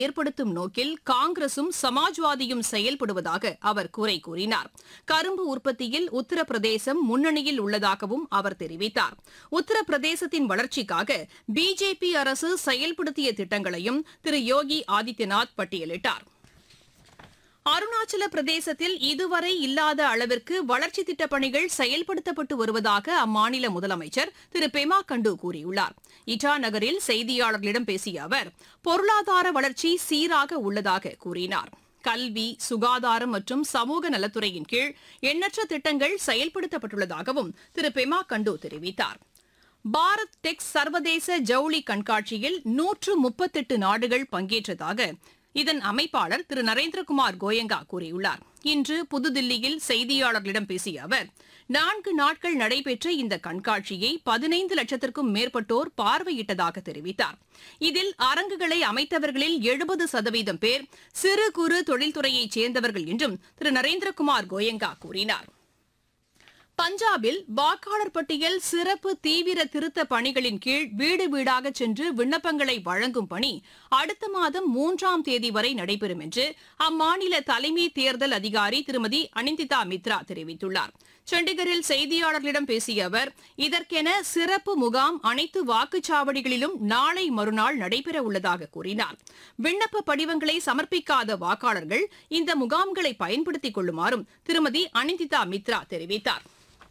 ஏற்படுத்தும் நோக்கில் காங்கிரசும் சமாஜ்வாதியும் செயல்படுவதாக அவர் குறை கூறினார் கரும்பு உற்பத்தியில் உத்தரப்பிரதேசம் முன்னணியில் உள்ளதாகவும் அவர் தெரிவித்தார் உத்தரப்பிரதேசத்தின் வளர்ச்சிக்காக பிஜேபி அரசு செயல்படுத்திய திட்டங்களையும் திரு யோகி ஆதித்யநாத் பட்டியலிட்டார் அருணாச்சல பிரதேசத்தில் இதுவரை இல்லாத அளவிற்கு வளர்ச்சி திட்டப் பணிகள் செயல்படுத்தப்பட்டு வருவதாக அம்மாநில முதலமைச்சர் திரு பெமா கண்டு கூறியுள்ளார் இட்டா நகரில் செய்தியாளர்களிடம் பேசிய அவர் பொருளாதார வளர்ச்சி சீராக உள்ளதாக கூறினார் கல்வி சுகாதாரம் மற்றும் சமூக நலத்துறையின் கீழ் எண்ணற்ற திட்டங்கள் செயல்படுத்தப்பட்டுள்ளதாகவும் திரு பெமா கண்டு தெரிவித்தார் பாரத் டெக் சர்வதேச ஜவுளி கண்காட்சியில் நூற்று முப்பத்தெட்டு நாடுகள் பங்கேற்றதாக இதன் அமைப்பாளர் திரு நரேந்திரகுமார் கோயங்கா கூறியுள்ளார் இன்று புதுதில்லியில் செய்தியாளர்களிடம் பேசிய அவர் நான்கு நாட்கள் நடைபெற்ற இந்த கண்காட்சியை பதினைந்து லட்சத்திற்கும் மேற்பட்டோர் பார்வையிட்டதாக தெரிவித்தார் இதில் அரங்குகளை அமைத்தவர்களில் எழுபது சதவீதம் பேர் சிறு குறு தொழில்துறையைச் சேர்ந்தவர்கள் என்றும் திரு நரேந்திரகுமார் கோயங்கா கூறினார் பஞ்சாபில் வாக்காளர் பட்டியல் சிறப்பு தீவிர திருத்த பணிகளின் கீழ் வீடு வீடாக சென்று விண்ணப்பங்களை வழங்கும் பணி அடுத்த மாதம் மூன்றாம் தேதி வரை நடைபெறும் என்று அம்மாநில தலைமை தேர்தல் அதிகாரி திருமதி அனிந்திதா மித்ரா தெரிவித்துள்ளார் சண்டிகரில் செய்தியாளர்களிடம் பேசிய அவர் இதற்கென சிறப்பு முகாம் அனைத்து வாக்குச்சாவடிகளிலும் நாளை மறுநாள் நடைபெற உள்ளதாக கூறினார் விண்ணப்ப படிவங்களை சமர்ப்பிக்காத வாக்காளர்கள் இந்த முகாம்களை பயன்படுத்திக் கொள்ளுமாறும் திருமதி அனிந்திதா மித்ரா தெரிவித்தார்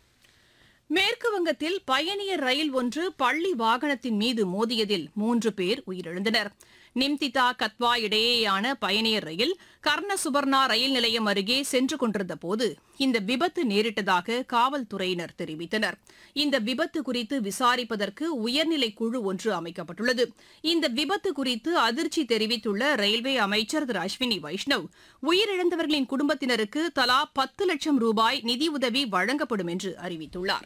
மேற்கு வங்கத்தில் பயணியர் ரயில் ஒன்று பள்ளி வாகனத்தின் மீது மோதியதில் மூன்று பேர் உயிரிழந்தனர் நிம்திதா கத்வா இடையேயான பயணியர் ரயில் கர்ண சுபர்ணா ரயில் நிலையம் அருகே சென்று கொண்டிருந்த போது இந்த விபத்து நேரிட்டதாக காவல்துறையினர் தெரிவித்தனர் இந்த விபத்து குறித்து விசாரிப்பதற்கு உயர்நிலை குழு ஒன்று அமைக்கப்பட்டுள்ளது இந்த விபத்து குறித்து அதிர்ச்சி தெரிவித்துள்ள ரயில்வே அமைச்சர் திரு அஸ்வினி வைஷ்ணவ் உயிரிழந்தவர்களின் குடும்பத்தினருக்கு தலா பத்து லட்சம் ரூபாய் நிதியுதவி வழங்கப்படும் என்று அறிவித்துள்ளார்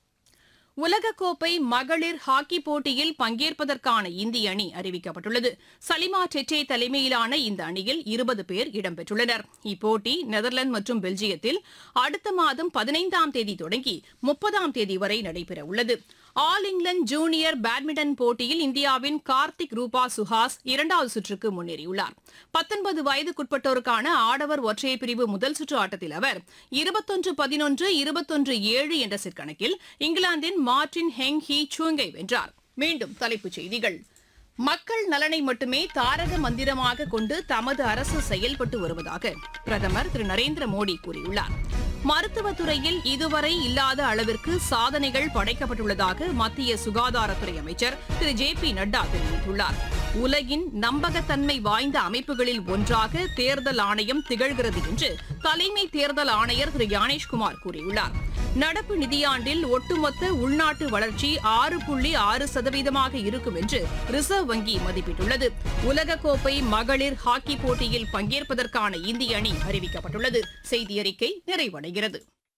உலகக்கோப்பை மகளிர் ஹாக்கி போட்டியில் பங்கேற்பதற்கான இந்திய அணி அறிவிக்கப்பட்டுள்ளது சலிமா டெட்டே தலைமையிலான இந்த அணியில் இருபது பேர் இடம்பெற்றுள்ளனர் இப்போட்டி நெதர்லாந்து மற்றும் பெல்ஜியத்தில் அடுத்த மாதம் பதினைந்தாம் தேதி தொடங்கி முப்பதாம் தேதி வரை நடைபெறவுள்ளது ஆல் இங்கிலாந்து ஜூனியர் பேட்மிண்டன் போட்டியில் இந்தியாவின் கார்த்திக் ரூபா சுஹாஸ் இரண்டாவது சுற்றுக்கு முன்னேறியுள்ளார் பத்தொன்பது வயதுக்குட்பட்டோருக்கான ஆடவர் ஒற்றையர் பிரிவு முதல் சுற்று ஆட்டத்தில் அவர் இருபத்தொன்று பதினொன்று இருபத்தொன்று ஏழு என்ற செட் கணக்கில் இங்கிலாந்தின் மார்டின் ஹெங் ஹி சூங்கை வென்றார் மீண்டும் தலைப்புச் செய்திகள் மக்கள் நலனை மட்டுமே தாரக மந்திரமாக கொண்டு தமது அரசு செயல்பட்டு வருவதாக பிரதமர் திரு நரேந்திர மோடி கூறியுள்ளார் மருத்துவத்துறையில் இதுவரை இல்லாத அளவிற்கு சாதனைகள் படைக்கப்பட்டுள்ளதாக மத்திய சுகாதாரத்துறை அமைச்சர் திரு ஜே பி நட்டா தெரிவித்துள்ளார் உலகின் நம்பகத்தன்மை வாய்ந்த அமைப்புகளில் ஒன்றாக தேர்தல் ஆணையம் திகழ்கிறது என்று தலைமை தேர்தல் ஆணையர் திரு யானேஷ்குமார் கூறியுள்ளார் நடப்பு நிதியாண்டில் ஒட்டுமொத்த உள்நாட்டு வளர்ச்சி ஆறு புள்ளி ஆறு சதவீதமாக இருக்கும் என்று ரிசர்வ் வங்கி மதிப்பிட்டுள்ளது உலகக்கோப்பை மகளிர் ஹாக்கி போட்டியில் பங்கேற்பதற்கான இந்திய அணி அறிவிக்கப்பட்டுள்ளது செய்தி அறிக்கை நிறைவடைகிறது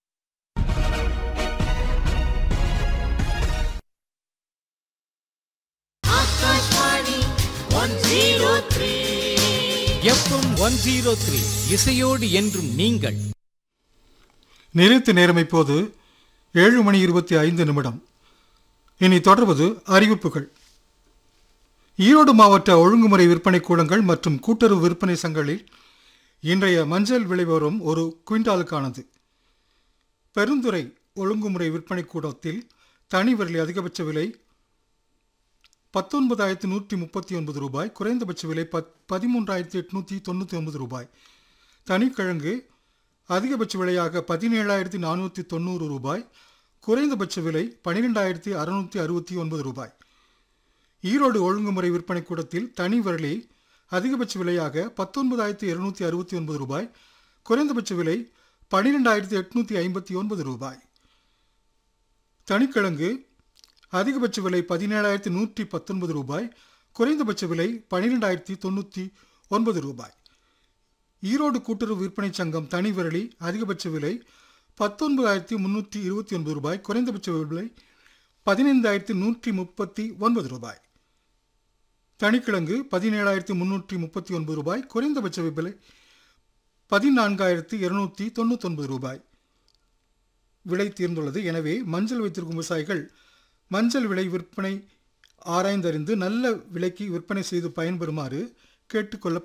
எஃப்எம் ஒன் ஜீரோ த்ரீ இசையோடு என்றும் நீங்கள் நிறுத்து நேரம் இப்போது ஏழு மணி இருபத்தி ஐந்து நிமிடம் இனி தொடர்வது அறிவிப்புகள் ஈரோடு மாவட்ட ஒழுங்குமுறை விற்பனை கூடங்கள் மற்றும் கூட்டுறவு விற்பனை சங்கங்களில் இன்றைய மஞ்சள் விலை வரும் ஒரு குவிண்டாலுக்கானது பெருந்துறை ஒழுங்குமுறை விற்பனை கூடத்தில் தனி விரலி அதிகபட்ச விலை பத்தொன்பதாயிரத்தி நூற்றி முப்பத்தி ஒன்பது ரூபாய் குறைந்தபட்ச விலை பத் பதிமூன்றாயிரத்தி எட்நூற்றி தொண்ணூற்றி ஒன்பது ரூபாய் தனிக்கிழங்கு அதிகபட்ச விலையாக பதினேழாயிரத்தி நானூற்றி தொண்ணூறு ரூபாய் குறைந்தபட்ச விலை பன்னிரெண்டாயிரத்தி அறுநூற்றி அறுபத்தி ஒன்பது ரூபாய் ஈரோடு ஒழுங்குமுறை விற்பனை கூடத்தில் தனி விரலி அதிகபட்ச விலையாக பத்தொன்பதாயிரத்தி இருநூத்தி அறுபத்தி ஒன்பது ரூபாய் குறைந்தபட்ச விலை பன்னிரெண்டாயிரத்தி எட்நூற்றி ஐம்பத்தி ஒன்பது ரூபாய் தனிக்கிழங்கு அதிகபட்ச விலை பதினேழாயிரத்தி நூற்றி பத்தொன்பது ரூபாய் குறைந்தபட்ச விலை பன்னிரெண்டாயிரத்தி தொண்ணூற்றி ஒன்பது ரூபாய் ஈரோடு கூட்டுறவு விற்பனை சங்கம் தனி விரலி அதிகபட்ச விலை பத்தொன்பதாயிரத்தி முன்னூற்றி இருபத்தி ஒன்பது ரூபாய் குறைந்தபட்ச விலை பதினைந்தாயிரத்தி நூற்றி முப்பத்தி ஒன்பது ரூபாய் தனிக்கிழங்கு பதினேழாயிரத்தி முன்னூற்றி முப்பத்தி ஒன்பது ரூபாய் குறைந்தபட்ச விலை பதினான்காயிரத்தி இருநூற்றி தொண்ணூத்தொன்பது ரூபாய் விலை தீர்ந்துள்ளது எனவே மஞ்சள் வைத்திருக்கும் விவசாயிகள் மஞ்சள் விலை விற்பனை ஆராய்ந்தறிந்து நல்ல விலைக்கு விற்பனை செய்து பயன்பெறுமாறு கேட்டுக்கொள்ள